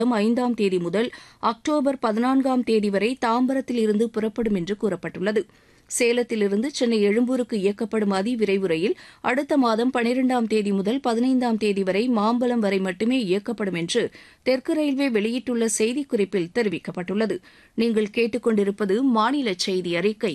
ஐந்தாம் தேதி முதல் அக்டோபர் பதினான்காம் தேதி வரை தாம்பரத்தில் இருந்து புறப்படும் என்று கூறப்பட்டுள்ளது சேலத்திலிருந்து சென்னை எழும்பூருக்கு இயக்கப்படும் அதிவிரைவு ரயில் அடுத்த மாதம் பனிரெண்டாம் தேதி முதல் பதினைந்தாம் தேதி வரை மாம்பலம் வரை மட்டுமே இயக்கப்படும் என்று தெற்கு ரயில்வே வெளியிட்டுள்ள செய்திக்குறிப்பில் தெரிவிக்கப்பட்டுள்ளது நீங்கள் கேட்டுக்கொண்டிருப்பது மாநில செய்தி அறிக்கை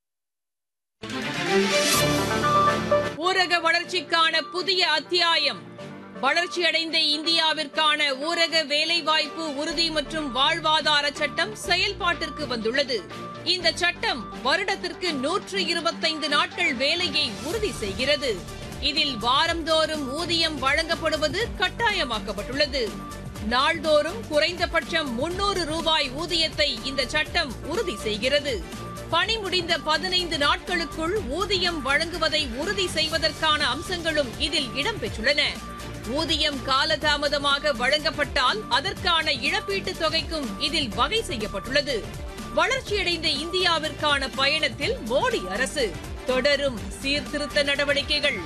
ஊரக வளர்ச்சிக்கான புதிய அத்தியாயம் வளர்ச்சியடைந்த இந்தியாவிற்கான ஊரக வேலைவாய்ப்பு உறுதி மற்றும் வாழ்வாதார சட்டம் செயல்பாட்டிற்கு வந்துள்ளது இந்த சட்டம் வருடத்திற்கு நூற்று இருபத்தைந்து நாட்கள் வேலையை உறுதி செய்கிறது இதில் வாரந்தோறும் ஊதியம் வழங்கப்படுவது கட்டாயமாக்கப்பட்டுள்ளது நாள்தோறும் குறைந்தபட்சம் முன்னூறு ரூபாய் ஊதியத்தை இந்த சட்டம் உறுதி செய்கிறது பணி முடிந்த பதினைந்து நாட்களுக்குள் ஊதியம் வழங்குவதை உறுதி செய்வதற்கான அம்சங்களும் இதில் இடம்பெற்றுள்ளன ஊதியம் காலதாமதமாக வழங்கப்பட்டால் அதற்கான இழப்பீட்டுத் தொகைக்கும் இதில் வகை செய்யப்பட்டுள்ளது வளர்ச்சியடைந்த இந்தியாவிற்கான பயணத்தில் மோடி அரசு தொடரும் சீர்திருத்த நடவடிக்கைகள்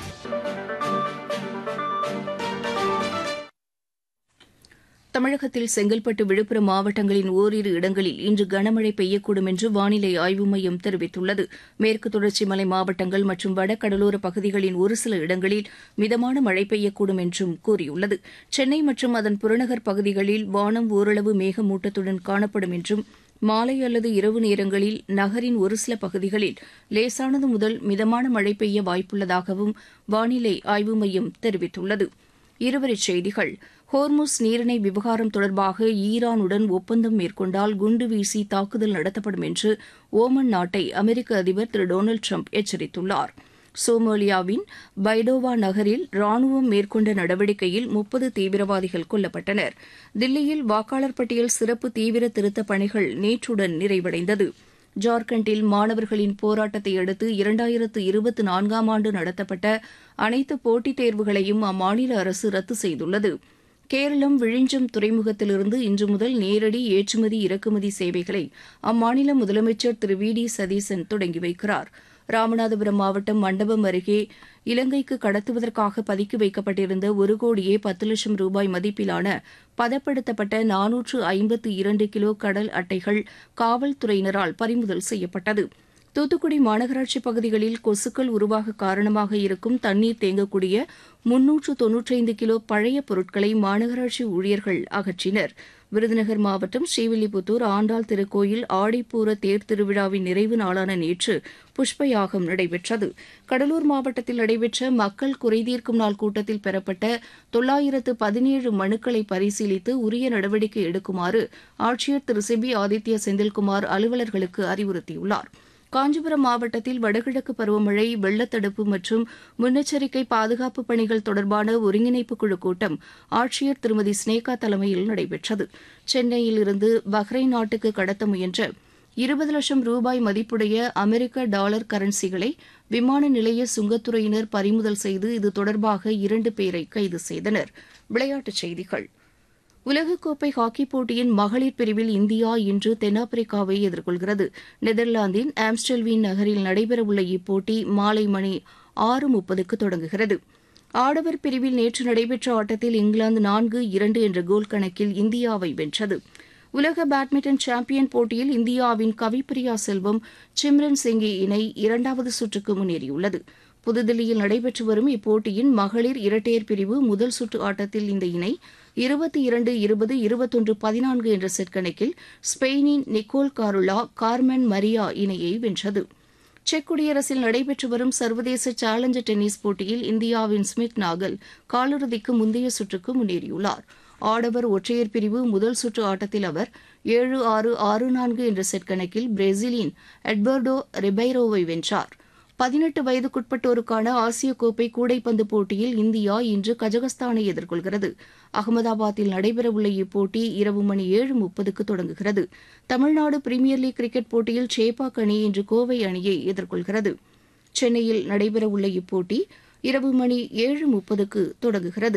தமிழகத்தில் செங்கல்பட்டு விழுப்புரம் மாவட்டங்களின் ஓரிரு இடங்களில் இன்று கனமழை பெய்யக்கூடும் என்று வானிலை ஆய்வு மையம் தெரிவித்துள்ளது மேற்கு தொடர்ச்சி மலை மாவட்டங்கள் மற்றும் வடகடலோர பகுதிகளின் ஒரு சில இடங்களில் மிதமான மழை பெய்யக்கூடும் என்றும் கூறியுள்ளது சென்னை மற்றும் அதன் புறநகர் பகுதிகளில் வானம் ஓரளவு மேகமூட்டத்துடன் காணப்படும் என்றும் மாலை அல்லது இரவு நேரங்களில் நகரின் ஒரு சில பகுதிகளில் லேசானது முதல் மிதமான மழை பெய்ய வாய்ப்புள்ளதாகவும் வானிலை ஆய்வு மையம் தெரிவித்துள்ளது இருவரிச் செய்திகள் ஹோர்முஸ் நீரிணை விவகாரம் தொடர்பாக ஈரானுடன் ஒப்பந்தம் மேற்கொண்டால் குண்டு வீசி தாக்குதல் நடத்தப்படும் என்று ஓமன் நாட்டை அமெரிக்க அதிபர் திரு டொனால்டு ட்ரம்ப் எச்சரித்துள்ளார் சோமாலியாவின் பைடோவா நகரில் ராணுவம் மேற்கொண்ட நடவடிக்கையில் முப்பது தீவிரவாதிகள் கொல்லப்பட்டனர் தில்லியில் வாக்காளர் பட்டியல் சிறப்பு தீவிர திருத்தப் பணிகள் நேற்றுடன் நிறைவடைந்தது ஜார்க்கண்டில் மாணவர்களின் போராட்டத்தை அடுத்து இரண்டாயிரத்து இருபத்தி நான்காம் ஆண்டு நடத்தப்பட்ட அனைத்து போட்டித் தேர்வுகளையும் அம்மாநில அரசு ரத்து செய்துள்ளது கேரளம் விழிஞ்சம் துறைமுகத்திலிருந்து இன்று முதல் நேரடி ஏற்றுமதி இறக்குமதி சேவைகளை அம்மாநில முதலமைச்சர் திரு வி டி சதீசன் தொடங்கி வைக்கிறார் ராமநாதபுரம் மாவட்டம் மண்டபம் அருகே இலங்கைக்கு கடத்துவதற்காக பதுக்கி வைக்கப்பட்டிருந்த ஒரு கோடியே பத்து லட்சம் ரூபாய் மதிப்பிலான பதப்படுத்தப்பட்ட நானூற்று ஐம்பத்து இரண்டு கிலோ கடல் அட்டைகள் காவல்துறையினரால் பறிமுதல் செய்யப்பட்டது தூத்துக்குடி மாநகராட்சி பகுதிகளில் கொசுக்கள் உருவாக காரணமாக இருக்கும் தண்ணீர் தேங்கக்கூடிய முன்னூற்று தொன்னூற்றைந்து கிலோ பழைய பொருட்களை மாநகராட்சி ஊழியர்கள் அகற்றினர் விருதுநகர் மாவட்டம் ஸ்ரீவில்லிபுத்தூர் ஆண்டாள் திருக்கோயில் ஆடிப்பூர தேர் திருவிழாவின் நிறைவு நாளான நேற்று புஷ்பயாகம் நடைபெற்றது கடலூர் மாவட்டத்தில் நடைபெற்ற மக்கள் குறைதீர்க்கும் நாள் கூட்டத்தில் பெறப்பட்ட தொள்ளாயிரத்து பதினேழு மனுக்களை பரிசீலித்து உரிய நடவடிக்கை எடுக்குமாறு ஆட்சியர் திரு சிபி ஆதித்ய செந்தில்குமார் அலுவலர்களுக்கு அறிவுறுத்தியுள்ளார் காஞ்சிபுரம் மாவட்டத்தில் வடகிழக்கு பருவமழை வெள்ளத்தடுப்பு மற்றும் முன்னெச்சரிக்கை பாதுகாப்பு பணிகள் தொடர்பான ஒருங்கிணைப்பு குழு கூட்டம் ஆட்சியர் திருமதி ஸ்னேகா தலைமையில் நடைபெற்றது சென்னையில் இருந்து பஹ்ரைன் நாட்டுக்கு கடத்த முயன்ற இருபது லட்சம் ரூபாய் மதிப்புடைய அமெரிக்க டாலர் கரன்சிகளை விமான நிலைய சுங்கத்துறையினர் பறிமுதல் செய்து இது தொடர்பாக இரண்டு பேரை கைது செய்தனர் விளையாட்டுச் செய்திகள் உலகக்கோப்பை ஹாக்கிப் போட்டியின் மகளிர் பிரிவில் இந்தியா இன்று தென்னாப்பிரிக்காவை எதிர்கொள்கிறது நெதர்லாந்தின் ஆம்ஸ்டெல்வீன் நகரில் நடைபெறவுள்ள இப்போட்டி மாலை மணி ஆறு முப்பதுக்கு தொடங்குகிறது ஆடவர் பிரிவில் நேற்று நடைபெற்ற ஆட்டத்தில் இங்கிலாந்து நான்கு இரண்டு என்ற கோல் கணக்கில் இந்தியாவை வென்றது உலக பேட்மிண்டன் சாம்பியன் போட்டியில் இந்தியாவின் கவிப்பிரியா செல்வம் சிம்ரன் சிங்கி இணை இரண்டாவது சுற்றுக்கு முன்னேறியுள்ளது புதுதில்லியில் நடைபெற்று வரும் இப்போட்டியின் மகளிர் இரட்டையர் பிரிவு முதல் சுற்று ஆட்டத்தில் இந்த இணை இருபத்தி இரண்டு இருபது இருபத்தொன்று பதினான்கு என்ற செட் கணக்கில் ஸ்பெயினின் நிக்கோல் காருலா கார்மென் மரியா இணையை வென்றது செக் குடியரசில் நடைபெற்று வரும் சர்வதேச சேலஞ்சர் டென்னிஸ் போட்டியில் இந்தியாவின் ஸ்மித் நாகல் காலிறுதிக்கு முந்தைய சுற்றுக்கு முன்னேறியுள்ளார் ஆடவர் ஒற்றையர் பிரிவு முதல் சுற்று ஆட்டத்தில் அவர் ஏழு ஆறு ஆறு நான்கு என்ற செட் கணக்கில் பிரேசிலின் எட்வர்டோ ரிபைரோவை வென்றார் பதினெட்டு வயதுக்குட்பட்டோருக்கான ஆசிய கோப்பை கூடைப்பந்து போட்டியில் இந்தியா இன்று கஜகஸ்தானை எதிர்கொள்கிறது அகமதாபாத்தில் நடைபெறவுள்ள இப்போட்டி இரவு மணி ஏழு முப்பதுக்கு தொடங்குகிறது தமிழ்நாடு பிரீமியர் லீக் கிரிக்கெட் போட்டியில் சேப்பாக் அணி இன்று கோவை அணியை எதிர்கொள்கிறது சென்னையில் நடைபெறவுள்ள இப்போட்டி இரவு மணி ஏழு முப்பதுக்கு தொடங்குகிறது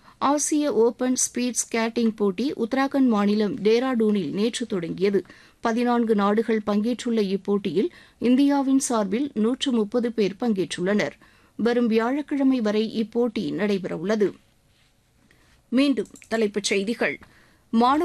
ஆசிய ஓபன் ஸ்பீட் ஸ்கேட்டிங் போட்டி உத்தராகண்ட் மாநிலம் டேராடூனில் நேற்று தொடங்கியது பதினான்கு நாடுகள் பங்கேற்றுள்ள இப்போட்டியில் இந்தியாவின் சார்பில் நூற்று முப்பது பேர் பங்கேற்றுள்ளனர் வரும் வியாழக்கிழமை வரை இப்போட்டி நடைபெறவுள்ளது மீண்டும் தலைப்புச் செய்திகள் மாணவ